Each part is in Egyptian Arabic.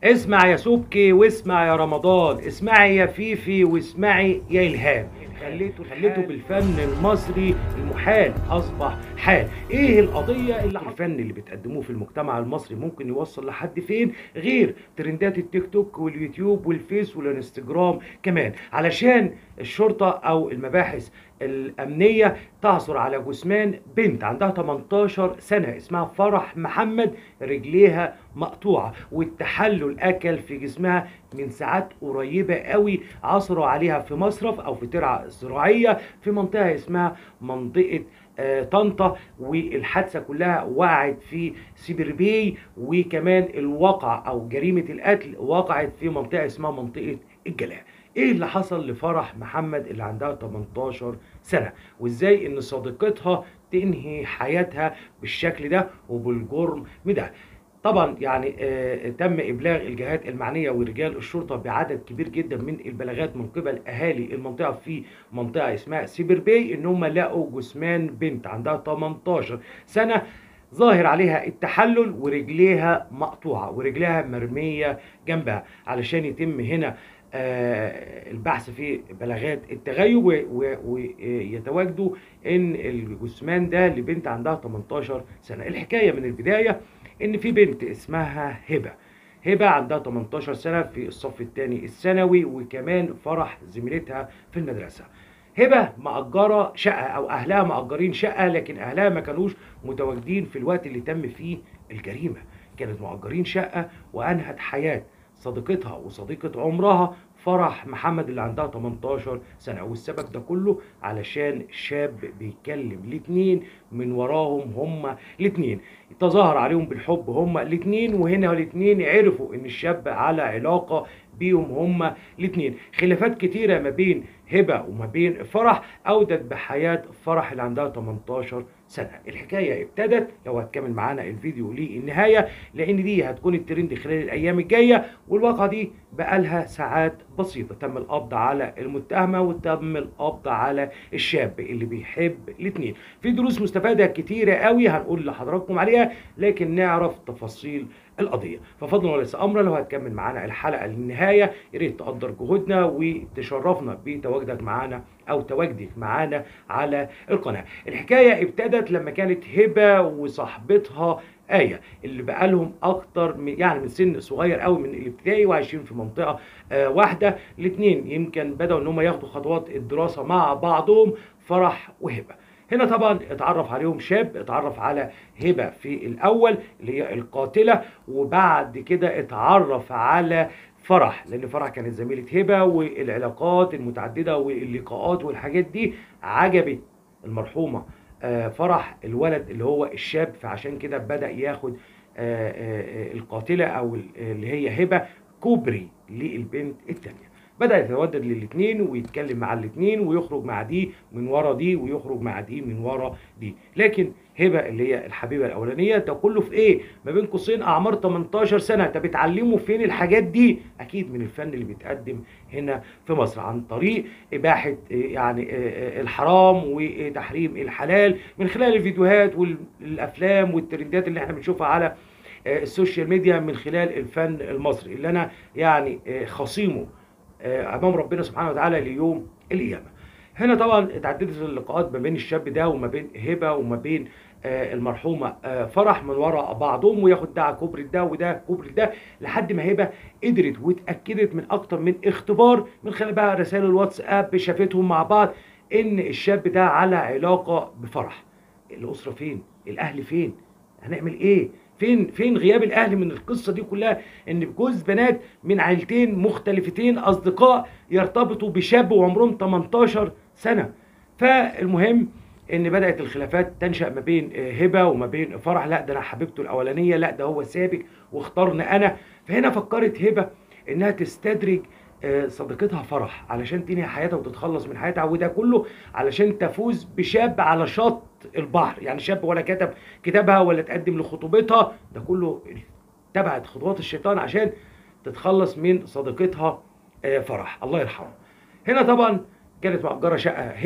اسمع يا سبكي واسمع يا رمضان اسمعي يا فيفي واسمعي يا الهام خليته خليته بالفن المصري المحال اصبح حال ايه القضيه اللي الفن اللي بتقدموه في المجتمع المصري ممكن يوصل لحد فين غير ترندات التيك توك واليوتيوب والفيس والانستجرام كمان علشان الشرطه او المباحث الامنيه تعثر على جثمان بنت عندها 18 سنه اسمها فرح محمد رجليها مقطوعه والتحلل اكل في جسمها من ساعات قريبه قوي عثروا عليها في مصرف او في ترعه زراعيه في منطقه اسمها منطقه آه، طنطا والحادثه كلها وقعت في سيبربي وكمان الواقع او جريمه القتل وقعت في منطقه اسمها منطقه الجلاء ايه اللي حصل لفرح محمد اللي عندها 18 سنه وازاي ان صديقتها تنهي حياتها بالشكل ده وبالجرم ده طبعا يعني آه تم ابلاغ الجهات المعنيه ورجال الشرطه بعدد كبير جدا من البلاغات من قبل اهالي المنطقه في منطقه اسمها سيبر باي ان هم لقوا جثمان بنت عندها 18 سنه ظاهر عليها التحلل ورجليها مقطوعه ورجليها مرميه جنبها علشان يتم هنا آه البحث في بلاغات التغيب ويتواجدوا ان الجثمان ده لبنت عندها 18 سنه الحكايه من البدايه ان في بنت اسمها هبه هبه عندها 18 سنه في الصف الثاني الثانوي وكمان فرح زميلتها في المدرسه هبه مأجره شقه او اهلها مأجرين شقه لكن اهلها ما كانوش متواجدين في الوقت اللي تم فيه الجريمه كانت مأجرين شقه وانهت حياه صديقتها وصديقه عمرها فرح محمد اللي عندها 18 سنة والسبب ده كله علشان شاب بيكلم الاتنين من وراهم هما الاتنين تظاهر عليهم بالحب هما الاتنين وهنا الاتنين عرفوا ان الشاب على علاقة بيهم هما الاتنين خلافات كتيرة ما بين هبة وما بين فرح أودت بحياة فرح اللي عندها 18 سنة الحكاية ابتدت لو هتكمل معانا الفيديو للنهاية لأن دي هتكون الترند خلال الأيام الجاية والواقعة دي بقالها ساعات بسيطة تم القبض على المتهمة وتم القبض على الشاب اللي بيحب الاتنين في دروس مستفادة كتيرة قوي هنقول لحضراتكم عليها لكن نعرف تفاصيل القضيه ففضلا وليس امرا لو هتكمل معانا الحلقه للنهايه يا ريت تقدر جهودنا وتشرفنا بتواجدك معانا او تواجدك معانا على القناه الحكايه ابتدت لما كانت هبه وصاحبتها آية اللي بقالهم أكتر من يعني من سن صغير قوي من الابتدائي وعايشين في منطقة آه واحدة الاتنين يمكن بدأوا إن هم ياخدوا خطوات الدراسة مع بعضهم فرح وهبة هنا طبعا اتعرف عليهم شاب اتعرف على هبه في الاول اللي هي القاتله وبعد كده اتعرف على فرح لان فرح كانت زميله هبه والعلاقات المتعدده واللقاءات والحاجات دي عجبت المرحومه فرح الولد اللي هو الشاب فعشان كده بدا ياخد القاتله او اللي هي هبه كوبري للبنت الثانيه بدا يتودد للاثنين ويتكلم مع الاثنين ويخرج مع دي من ورا دي ويخرج مع دي من ورا دي لكن هبه اللي هي الحبيبه الاولانيه ده كله في ايه ما بين قوسين اعمار 18 سنه انت بتعلمه فين الحاجات دي اكيد من الفن اللي بيتقدم هنا في مصر عن طريق اباحه يعني الحرام وتحريم الحلال من خلال الفيديوهات والافلام والترندات اللي احنا بنشوفها على السوشيال ميديا من خلال الفن المصري اللي انا يعني خصيمه امام ربنا سبحانه وتعالى ليوم القيامه هنا طبعا اتعددت اللقاءات ما بين الشاب ده وما بين هبه وما بين المرحومه فرح من وراء بعضهم وياخد ده كوبري ده وده كوبري ده لحد ما هبه قدرت واتاكدت من اكتر من اختبار من خلال بقى رسائل الواتساب شافتهم مع بعض ان الشاب ده على علاقه بفرح الاسره فين الاهل فين هنعمل ايه فين فين غياب الاهل من القصه دي كلها ان جوز بنات من عيلتين مختلفتين اصدقاء يرتبطوا بشاب وعمرهم 18 سنه فالمهم ان بدات الخلافات تنشا ما بين هبه وما بين فرح لا ده انا حبيبته الاولانيه لا ده هو سابق واختارني انا فهنا فكرت هبه انها تستدرج صديقتها فرح علشان تنهي حياتها وتتخلص من حياتها وده كله علشان تفوز بشاب على شط البحر يعني شاب ولا كتب كتابها ولا تقدم لخطوبتها ده كله تبعت خطوات الشيطان عشان تتخلص من صديقتها فرح الله يرحمه هنا طبعا كانت مأجرة شقة هبة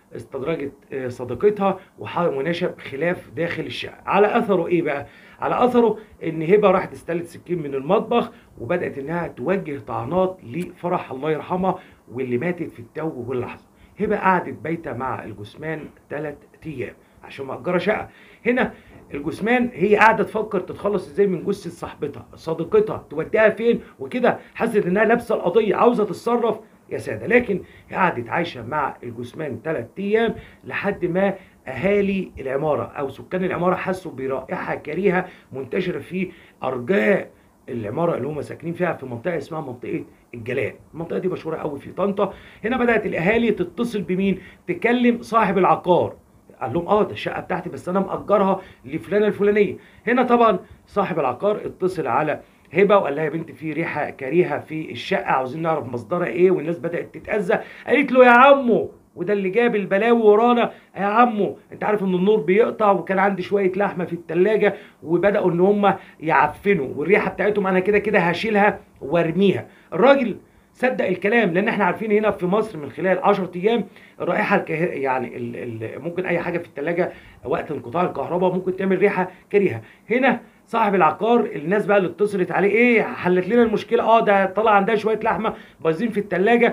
استدرجت آه، صديقتها وح- ونشب خلاف داخل الشقه على اثره ايه بقى على اثره ان هبه راحت استلت سكين من المطبخ وبدات انها توجه طعنات لفرح الله يرحمها واللي ماتت في التو واللحظه هبه قعدت بايته مع الجثمان ثلاث ايام عشان مأجره شقه هنا الجثمان هي قاعده تفكر تتخلص ازاي من جثه صاحبتها صديقتها توديها فين وكده حست انها لابسه القضيه عاوزه تتصرف يا ساده لكن هي قعدت عايشه مع الجثمان ثلاث ايام لحد ما اهالي العماره او سكان العماره حسوا برائحه كريهه منتشره في ارجاء العماره اللي هم ساكنين فيها في منطقه اسمها منطقه الجلاء المنطقه دي مشهوره قوي في طنطا هنا بدات الاهالي تتصل بمين تكلم صاحب العقار قال لهم اه ده الشقه بتاعتي بس انا مأجرها لفلانه الفلانيه هنا طبعا صاحب العقار اتصل على هبه وقال لها يا بنت في ريحه كريهه في الشقه عاوزين نعرف مصدرها ايه والناس بدات تتاذى قالت له يا عمو وده اللي جاب البلاوي ورانا يا عمو انت عارف ان النور بيقطع وكان عندي شويه لحمه في التلاجة وبداوا ان هم يعفنوا والريحه بتاعتهم انا كده كده هشيلها وارميها الراجل صدق الكلام لان احنا عارفين هنا في مصر من خلال 10 ايام الرائحه الكه... يعني ال... ال... ممكن اي حاجه في الثلاجه وقت انقطاع الكهرباء ممكن تعمل ريحه كريهه هنا صاحب العقار الناس بقى اللي اتصلت عليه ايه حلت لنا المشكله اه ده طلع عندها شويه لحمه بايظين في الثلاجه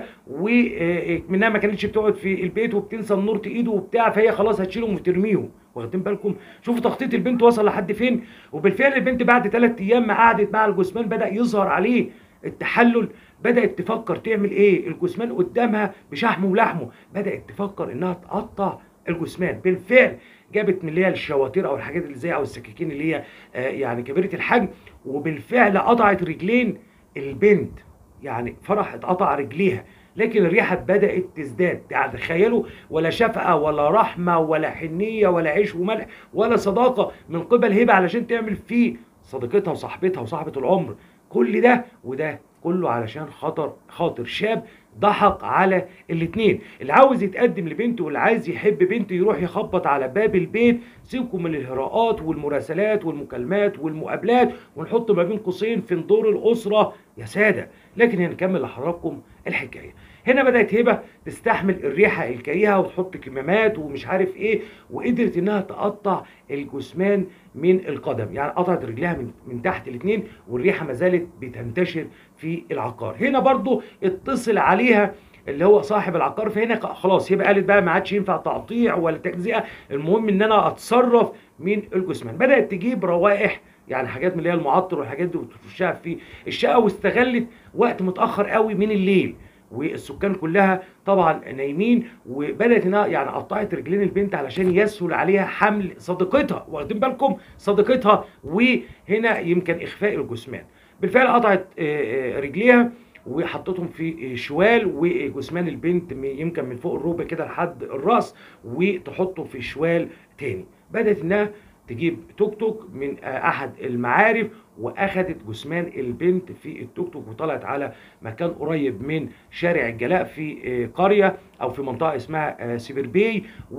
ومنها ما كانتش بتقعد في البيت وبتنسى النور تايده وبتاع فهي خلاص هتشيلهم وترميهم واخدين بالكم شوفوا تخطيط البنت وصل لحد فين وبالفعل البنت بعد ثلاث ايام ما قعدت مع الجثمان بدا يظهر عليه التحلل بدات تفكر تعمل ايه الجثمان قدامها بشحمه ولحمه بدات تفكر انها تقطع الجثمان بالفعل جابت من اللي هي الشواتير او الحاجات اللي زي او السكاكين اللي هي آه يعني كبيره الحجم وبالفعل قطعت رجلين البنت يعني فرح اتقطع رجليها لكن الريحه بدات تزداد يعني تخيلوا ولا شفقه ولا رحمه ولا حنيه ولا عيش وملح ولا صداقه من قبل هبه علشان تعمل فيه صديقتها وصاحبتها وصاحبه العمر كل ده وده كله علشان خاطر خاطر شاب ضحك على الاتنين اللي عاوز يتقدم لبنته واللي عايز يحب بنته يروح يخبط على باب البيت سيبكم من الهراءات والمراسلات والمكالمات والمقابلات ونحط ما بين قوسين في دور الاسره يا ساده لكن هنكمل لحضراتكم الحكايه هنا بدات هبه تستحمل الريحه الكريهه وتحط كمامات ومش عارف ايه وقدرت انها تقطع الجثمان من القدم يعني قطعت رجلها من من تحت الاثنين والريحه ما زالت بتنتشر في العقار هنا برضو اتصل عليها اللي هو صاحب العقار فهنا خلاص يبقى قالت بقى ما عادش ينفع تقطيع ولا تجزئه المهم ان انا اتصرف من الجثمان بدات تجيب روائح يعني حاجات من اللي هي المعطر والحاجات دي وتفشها في الشقه واستغلت وقت متاخر قوي من الليل والسكان كلها طبعا نايمين وبدات انها يعني قطعت رجلين البنت علشان يسهل عليها حمل صديقتها واخدين بالكم صديقتها وهنا يمكن اخفاء الجثمان بالفعل قطعت رجليها وحطتهم في شوال وجثمان البنت يمكن من فوق الركبه كده لحد الراس وتحطه في شوال تاني بدات انها تجيب توك توك من احد المعارف واخدت جثمان البنت في التوك توك وطلعت على مكان قريب من شارع الجلاء في قريه او في منطقه اسمها سيبربي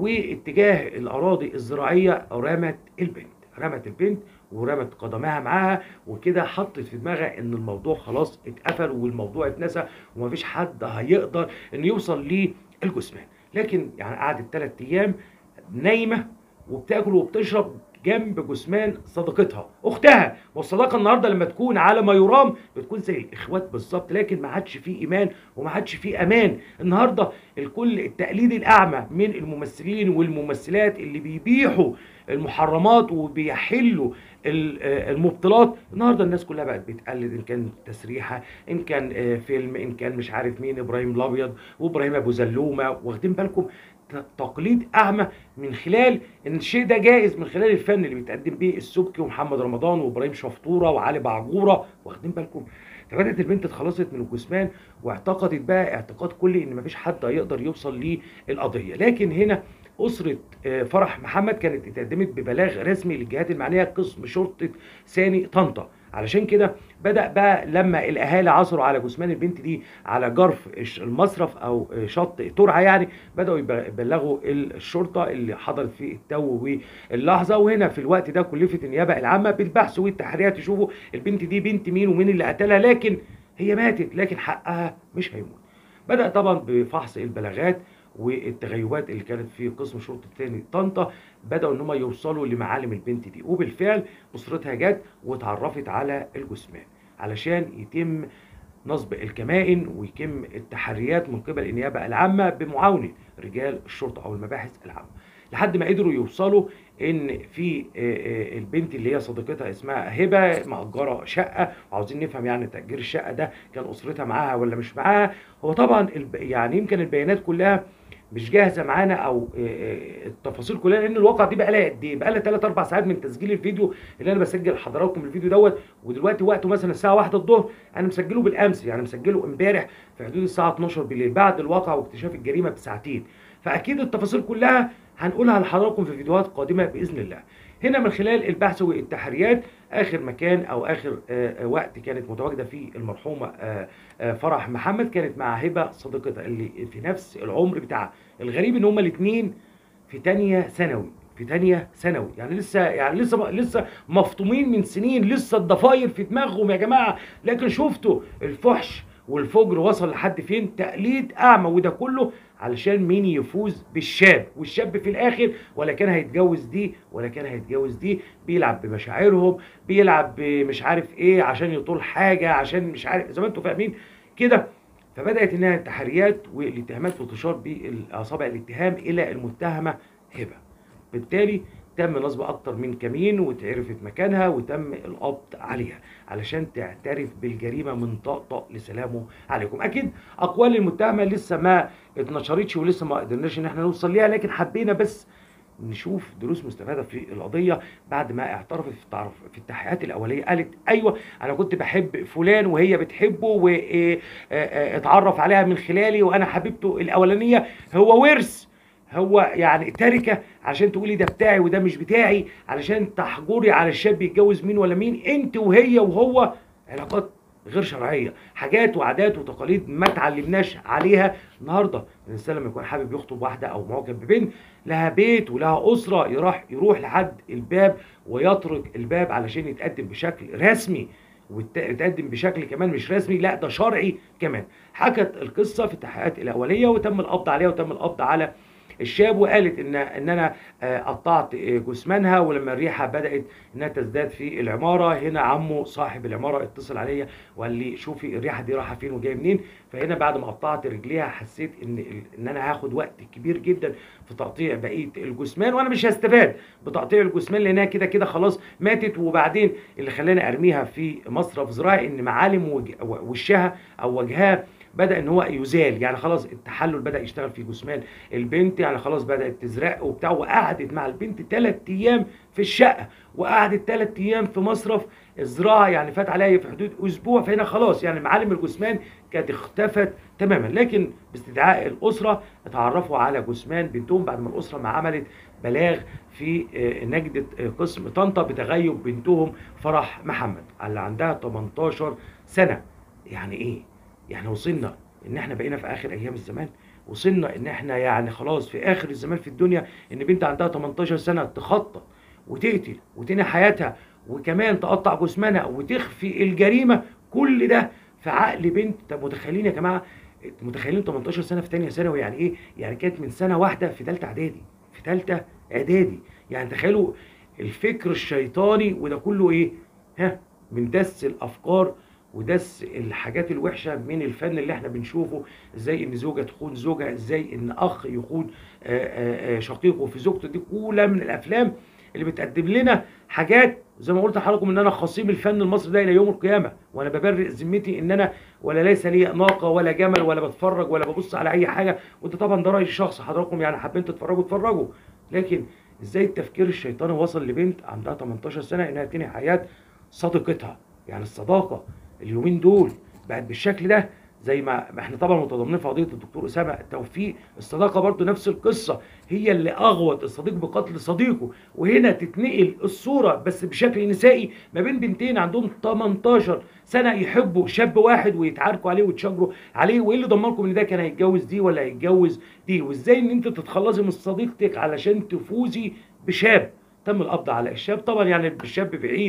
واتجاه الاراضي الزراعيه رمت البنت رمت البنت ورمت قدمها معاها وكده حطت في دماغها ان الموضوع خلاص اتقفل والموضوع اتنسى ومفيش حد هيقدر انه يوصل للجثمان لكن يعني قعدت ثلاث ايام نايمه وبتاكل وبتشرب جنب جثمان صديقتها اختها والصداقه النهارده لما تكون على ما يرام بتكون زي الاخوات بالظبط لكن ما عادش فيه ايمان وما عادش فيه امان النهارده الكل التقليد الاعمى من الممثلين والممثلات اللي بيبيحوا المحرمات وبيحلوا المبطلات النهارده الناس كلها بقت بتقلد ان كان تسريحه ان كان فيلم ان كان مش عارف مين ابراهيم الابيض وابراهيم ابو زلومه واخدين بالكم تقليد اعمى من خلال ان الشيء ده جائز من خلال الفن اللي بيتقدم بيه السبكي ومحمد رمضان وابراهيم شفطوره وعلي بعجوره واخدين بالكم فبدات البنت اتخلصت من الجثمان واعتقدت بقى اعتقاد كلي ان مفيش حد هيقدر يوصل للقضيه لكن هنا أسرة فرح محمد كانت اتقدمت ببلاغ رسمي للجهات المعنية قسم شرطة ثاني طنطا علشان كده بدأ بقى لما الأهالي عثروا على جثمان البنت دي على جرف المصرف أو شط ترعة يعني بدأوا يبلغوا الشرطة اللي حضرت في التو واللحظة وهنا في الوقت ده كلفت النيابة العامة بالبحث والتحريات تشوفوا البنت دي بنت مين ومين اللي قتلها لكن هي ماتت لكن حقها مش هيموت بدأ طبعا بفحص البلاغات والتغيبات اللي كانت في قسم الشرطه الثاني طنطا بداوا ان هم يوصلوا لمعالم البنت دي وبالفعل اسرتها جت واتعرفت على الجثمان علشان يتم نصب الكمائن ويتم التحريات من قبل النيابه العامه بمعاونه رجال الشرطه او المباحث العامه لحد ما قدروا يوصلوا ان في البنت اللي هي صديقتها اسمها هبه مأجره شقه وعاوزين نفهم يعني تأجير الشقه ده كان اسرتها معاها ولا مش معاها هو طبعا يعني يمكن البيانات كلها مش جاهزه معانا او التفاصيل كلها لان الواقع دي بقى لها قد ايه؟ بقى لها 3 4 ساعات من تسجيل الفيديو اللي انا بسجل لحضراتكم الفيديو دوت ودلوقتي وقته مثلا الساعه 1 الظهر انا مسجله بالامس يعني مسجله امبارح في حدود الساعه 12 بالليل بعد الواقع واكتشاف الجريمه بساعتين فاكيد التفاصيل كلها هنقولها لحضراتكم في فيديوهات قادمه باذن الله. هنا من خلال البحث والتحريات اخر مكان او اخر آه وقت كانت متواجده فيه المرحومه آه آه فرح محمد كانت مع هبه صديقتها اللي في نفس العمر بتاعها الغريب ان هما الاثنين في تانية ثانوي في تانية ثانوي يعني لسه يعني لسه لسه مفطومين من سنين لسه الضفاير في دماغهم يا جماعه لكن شفتوا الفحش والفجر وصل لحد فين تقليد اعمى وده كله علشان مين يفوز بالشاب والشاب في الاخر ولا كان هيتجوز دي ولا كان هيتجوز دي بيلعب بمشاعرهم بيلعب مش عارف ايه عشان يطول حاجه عشان مش عارف زي ما انتم فاهمين كده فبدات انها التحريات والاتهامات وانتشار باصابع الاتهام الى المتهمه هبه بالتالي تم نصب اكتر من كمين واتعرفت مكانها وتم القبض عليها علشان تعترف بالجريمه من طقطق لسلامه عليكم اكيد اقوال المتهمه لسه ما اتنشرتش ولسه ما قدرناش ان احنا نوصل ليها لكن حبينا بس نشوف دروس مستفاده في القضيه بعد ما اعترفت في التعرف في التحقيقات الاوليه قالت ايوه انا كنت بحب فلان وهي بتحبه واتعرف عليها من خلالي وانا حبيبته الاولانيه هو ورث هو يعني تركه عشان تقولي ده بتاعي وده مش بتاعي علشان تحجري على الشاب يتجوز مين ولا مين انت وهي وهو علاقات غير شرعيه حاجات وعادات وتقاليد ما اتعلمناش عليها النهارده الانسان لما يكون حابب يخطب واحده او معجب ببنت لها بيت ولها اسره يروح يروح لحد الباب ويطرق الباب علشان يتقدم بشكل رسمي ويتقدم بشكل كمان مش رسمي لا ده شرعي كمان حكت القصه في التحقيقات الاوليه وتم القبض عليها وتم القبض على الشاب وقالت ان ان انا قطعت جثمانها ولما الريحه بدات انها تزداد في العماره هنا عمه صاحب العماره اتصل عليا وقال لي شوفي الريحه دي رايحه فين وجايه منين فهنا بعد ما قطعت رجليها حسيت ان ان انا هاخد وقت كبير جدا في تقطيع بقيه الجثمان وانا مش هستفاد بتقطيع الجثمان لانها كده كده خلاص ماتت وبعدين اللي خلاني ارميها في مصرف زراعي ان معالم وشها او وجهها بدا ان هو يزال يعني خلاص التحلل بدا يشتغل في جثمان البنت يعني خلاص بدات تزرق وبتاع وقعدت مع البنت ثلاث ايام في الشقه وقعدت ثلاث ايام في مصرف الزراعه يعني فات عليها في حدود اسبوع فهنا خلاص يعني معالم الجثمان كانت اختفت تماما لكن باستدعاء الاسره اتعرفوا على جثمان بنتهم بعد ما الاسره ما عملت بلاغ في نجدة قسم طنطا بتغيب بنتهم فرح محمد اللي عندها 18 سنة يعني ايه يعني وصلنا ان احنا بقينا في اخر ايام الزمان وصلنا ان احنا يعني خلاص في اخر الزمان في الدنيا ان بنت عندها 18 سنه تخطط وتقتل وتنهي حياتها وكمان تقطع جثمانها وتخفي الجريمه كل ده في عقل بنت طب متخيلين يا جماعه متخيلين 18 سنه في ثانيه ثانوي يعني ايه؟ يعني كانت من سنه واحده في ثالثه اعدادي في ثالثه اعدادي يعني تخيلوا الفكر الشيطاني وده كله ايه؟ ها من دس الافكار ودس الحاجات الوحشه من الفن اللي احنا بنشوفه ازاي ان زوجه تخون زوجها ازاي ان اخ يخون شقيقه في زوجته دي كلها من الافلام اللي بتقدم لنا حاجات زي ما قلت لحضراتكم ان انا خصيم الفن المصري ده الى يوم القيامه وانا ببرئ ذمتي ان انا ولا ليس لي ناقه ولا جمل ولا بتفرج ولا ببص على اي حاجه وده طبعا ده راي الشخص حضراتكم يعني حابين تتفرجوا اتفرجوا لكن ازاي التفكير الشيطاني وصل لبنت عندها 18 سنه انها تنهي حياه صديقتها يعني الصداقه اليومين دول بقت بالشكل ده زي ما احنا طبعا متضامنين في قضيه الدكتور اسامه توفيق الصداقه برضو نفس القصه هي اللي اغوت الصديق بقتل صديقه وهنا تتنقل الصوره بس بشكل نسائي ما بين بنتين عندهم 18 سنه يحبوا شاب واحد ويتعاركوا عليه ويتشاجروا عليه وايه اللي ضمنكم ان ده كان هيتجوز دي ولا هيتجوز دي وازاي ان انت تتخلصي من صديقتك علشان تفوزي بشاب تم القبض على الشاب طبعا يعني الشاب بعيد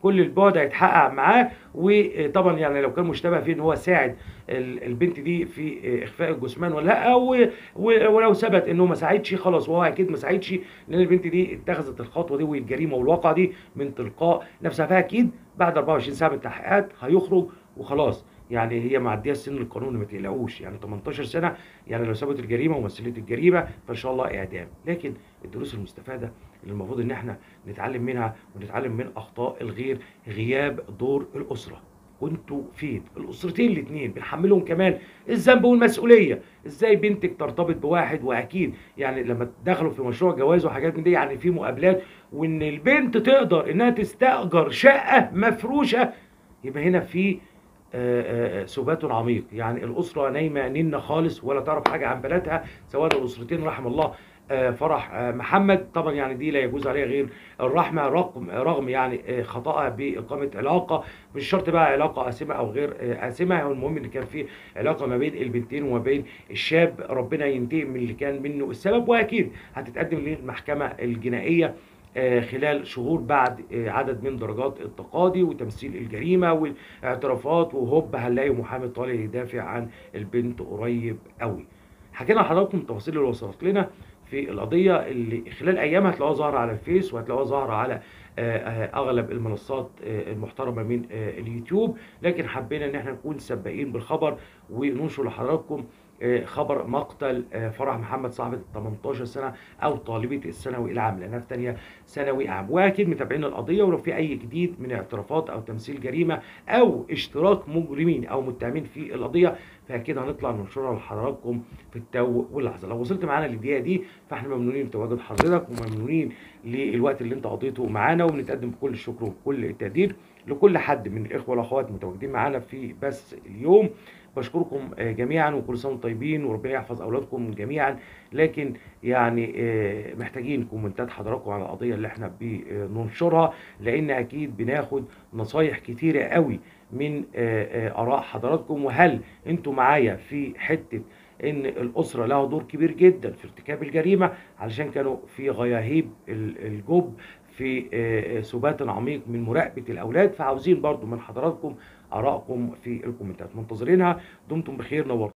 كل البعد هيتحقق معاه وطبعا يعني لو كان مشتبه فيه ان هو ساعد ال- البنت دي في اخفاء الجثمان ولا لا و- و- ولو ثبت انه ما ساعدش خلاص وهو اكيد ما ساعدش لان البنت دي اتخذت الخطوه دي والجريمه والواقعه دي من تلقاء نفسها فاكيد بعد 24 ساعه من التحقيقات هيخرج وخلاص يعني هي معديه السن القانوني ما تقلقوش يعني 18 سنه يعني لو ثبت الجريمه ومثلت الجريمه فان شاء الله اعدام لكن الدروس المستفاده اللي المفروض ان احنا نتعلم منها ونتعلم من اخطاء الغير غياب دور الاسره كنتوا فين الاسرتين الاثنين بنحملهم كمان الذنب والمسؤوليه ازاي بنتك ترتبط بواحد واكيد يعني لما دخلوا في مشروع جواز وحاجات من دي يعني في مقابلات وان البنت تقدر انها تستاجر شقه مفروشه يبقى هنا في آه، آه، سبات عميق يعني الاسره نايمه ننه خالص ولا تعرف حاجه عن بناتها سواء الاسرتين رحم الله آه، فرح آه، محمد طبعا يعني دي لا يجوز عليها غير الرحمه رغم رغم يعني آه، خطأها باقامه علاقه مش شرط بقى علاقه آثمه او غير آه، آثمه هو المهم ان كان في علاقه ما بين البنتين وما بين الشاب ربنا ينتقم من اللي كان منه السبب واكيد هتتقدم للمحكمه الجنائيه آه، خلال شهور بعد آه، عدد من درجات التقاضي وتمثيل الجريمه والاعترافات وهوب هنلاقي محامي طالع يدافع عن البنت قريب قوي. حكينا لحضراتكم التفاصيل اللي وصلت لنا في القضيه اللي خلال ايام هتلاقوها ظاهره على الفيس وهتلاقوها ظاهره على آه، آه، اغلب المنصات آه، المحترمه من آه، اليوتيوب لكن حبينا ان احنا نكون سباقين بالخبر وننشر لحضراتكم آه، خبر مقتل آه، فرح محمد صاحبة 18 سنة أو طالبة الثانوي العام لأنها في تانية ثانوي عام وأكيد متابعين القضية ولو في أي جديد من اعترافات أو تمثيل جريمة أو اشتراك مجرمين أو متهمين في القضية فأكيد هنطلع ننشرها لحضراتكم في التو واللحظة لو وصلت معانا للدقيقة دي فاحنا ممنونين بتواجد حضرتك وممنونين للوقت اللي انت قضيته معانا وبنتقدم بكل الشكر وكل التقدير لكل حد من الإخوة والأخوات متواجدين معانا في بث اليوم بشكركم آه، جميعا وكل سنه وانتم طيبين وربنا يحفظ اولادكم جميعا لكن يعني آه، محتاجين كومنتات حضراتكم على القضيه اللي احنا بننشرها لان اكيد بناخد نصايح كتيره قوي من آه، آه، اراء حضراتكم وهل انتوا معايا في حته ان الاسره لها دور كبير جدا في ارتكاب الجريمه علشان كانوا في غياهيب ال- الجب في آه، آه، سبات عميق من مراقبه الاولاد فعاوزين برضو من حضراتكم ارائكم في الكومنتات منتظرينها دمتم بخير نورتم